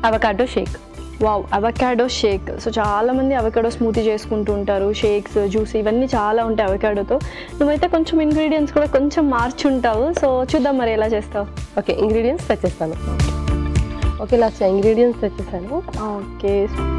Avocado shake wow avocado shake so చాలా మంది avocado smoothie చేసుకుంటూ ఉంటారు షేక్స్ జ్యూస్ ఇవన్నీ చాలా ఉంటాయి అవకాడోతో నువ్వైతే కొంచెం ఇంగ్రీడియంట్స్ కూడా కొంచెం మార్చుంటావు సో చూద్దాం మరి ఎలా చేస్తావు ఓకే ఇంగ్రీడియంట్స్ తెచ్చేస్తాను ఓకే లాస్ట్ ఇంగ్రీడియంట్స్ తెచ్చేసాను ఓకే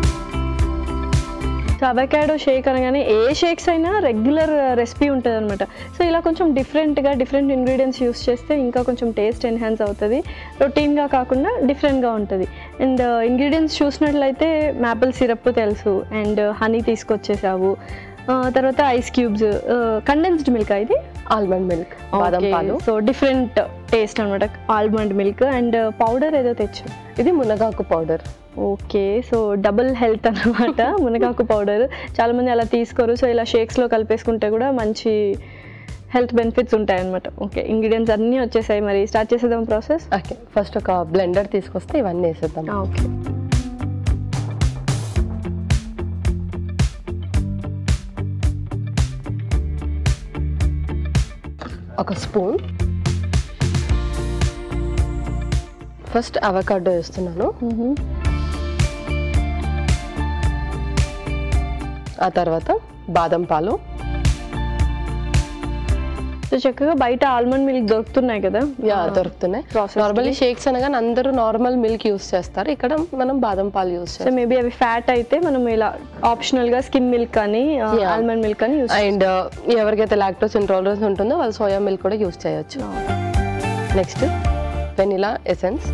సో అవకాడో షేక్ అనగానే ఏ షేక్స్ అయినా రెగ్యులర్ రెసిపీ ఉంటుంది అనమాట సో ఇలా కొంచెం డిఫరెంట్గా డిఫరెంట్ ఇంగ్రీడియంట్స్ యూస్ చేస్తే ఇంకా కొంచెం టేస్ట్ ఎన్హాన్స్ అవుతుంది రొటీన్గా కాకుండా డిఫరెంట్గా ఉంటుంది అండ్ ఇంగ్రీడియంట్స్ చూసినట్లయితే మ్యాపిల్ సిరప్ తెలుసు అండ్ హనీ తీసుకొచ్చేసావు ఆ, తర్వాత ఐస్ క్యూబ్స్ కండెన్స్డ్ మిల్క్ ఇది ఆల్మండ్ మిల్క్ బాదం పాలు సో డిఫరెంట్ టేస్ట్ అనమాట ఆల్మండ్ మిల్క్ అండ్ పౌడర్ ఏదో తెచ్చు ఇది మునగాకు powder okay so double health అనమాట మునగాకు పౌడర్ చాలా మంది అలా తీసుకోరు సో ఇలా షేక్స్లో కలిపేసుకుంటే కూడా మంచి హెల్త్ బెనిఫిట్స్ ఉంటాయి అనమాట ఓకే ఇంగ్రీడియంట్స్ అన్నీ వచ్చేసాయి మరి స్టార్ట్ చేసేద్దాం ప్రాసెస్ ఓకే ఫస్ట్ ఒక బ్లెండర్ తీసుకొస్తే ఇవన్నీ వేసేద్దాం ఓకే ఒక స్పూన్ ఫస్ట్ అవకాడో వేస్తున్నాను ఆ తర్వాత బాదం పాలు సో చక్కగా బయట ఆల్మండ్ మిల్క్ దొరుకుతున్నాయి కదా యా దొరుకుతున్నాయి Processed నార్మల్లీ షేక్స్ అనగానే అందరూ నార్మల్ మిల్క్ యూస్ చేస్తారు ఇక్కడ మనం బాదం పాలు యూస్ సో చేస్తాం మేబీ అవి ఫ్యాట్ అయితే మనం ఇలా ఆప్షనల్ గా స్కిమ్ మిల్క్ కానీ Yeah. ఆల్మండ్ మిల్క్ కానీ యూస్ అండ్ ఎవరికైతే లాక్టోస్ ఇంటాలరెన్స్ ఉంటుందో వాళ్ళు సోయా మిల్క్ కూడా యూస్ చేయొచ్చు నెక్స్ట్ వెనిలా ఎసెన్స్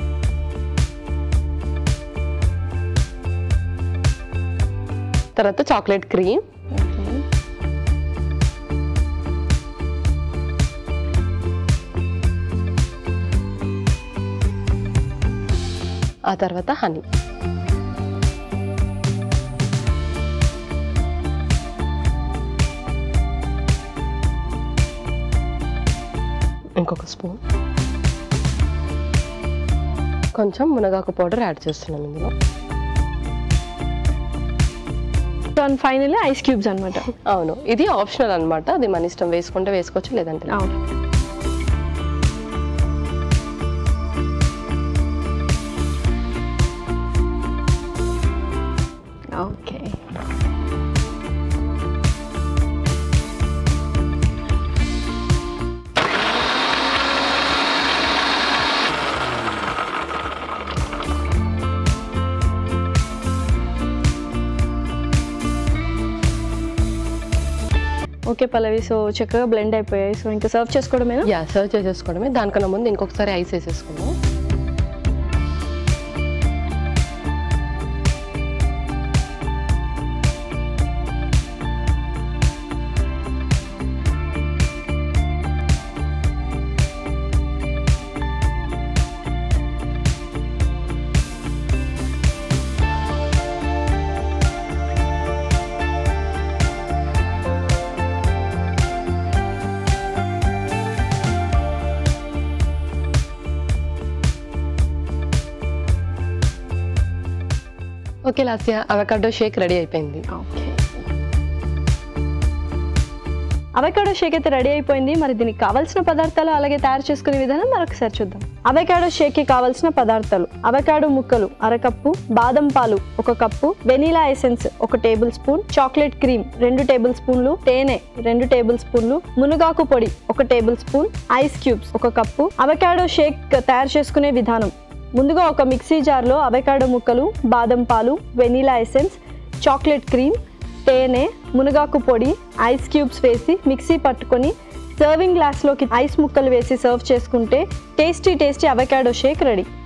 తర్వాత చాక్లెట్ క్రీమ్ ఆ తర్వాత హనీ ఇంకొక స్పూన్ కొంచెం మునగాకు పౌడర్ యాడ్ చేస్తున్నాం ఇందులో so and finally ice cubes అనమాట అవును ఇది ఆప్షనల్ అన్నమాట అది మన ఇష్టం వేసుకుంటే వేసుకోవచ్చు లేదంటే లేదు. ఓకే ఓకే పల్లవి సో చక్కగా బ్లెండ్ అయిపోయాయి సో ఇంకా సర్వ్ చేసుకోవడమేనా యా సర్వ్ చేసేసుకోవడమే దానికన్నా ముందు ఇంకొకసారి ఐస్ వేసేసుకుందాం okay Lasya avocado shake ready అయిపోయింది ఓకే అవకాడో షేక్ అయితే రెడీ అయిపోయింది మరి దీనికి కావాల్సిన పదార్థాలు అలాగే తయారు చేసుకునే విధానం మరొకసారి చూద్దాం అవకాడో షేక్ కి కావాల్సిన పదార్థాలు అవకాడో ముక్కలు అరకప్పు బాదం పాలు ఒక కప్పు వెనీలా ఎసెన్స్ ఒక టేబుల్ స్పూన్ చాక్లెట్ క్రీమ్ రెండు టేబుల్ స్పూన్లు తేనె రెండు టేబుల్ స్పూన్లు మునగాకు పొడి ఒక టేబుల్ స్పూన్ ఐస్ క్యూబ్స్ ఒక కప్పు అవకాడో షేక్ తయారు చేసుకునే విధానం ముందుగా ఒక మిక్సీ జార్లో అవకాడో ముక్కలు బాదం పాలు వెనీలా ఎసెన్స్ చాక్లెట్ క్రీమ్ తేనె మునగాకు పొడి ఐస్ క్యూబ్స్ వేసి మిక్సీ పట్టుకొని సర్వింగ్ గ్లాస్లోకి ఐస్ ముక్కలు వేసి సర్వ్ చేసుకుంటే tasty tasty avocado shake ready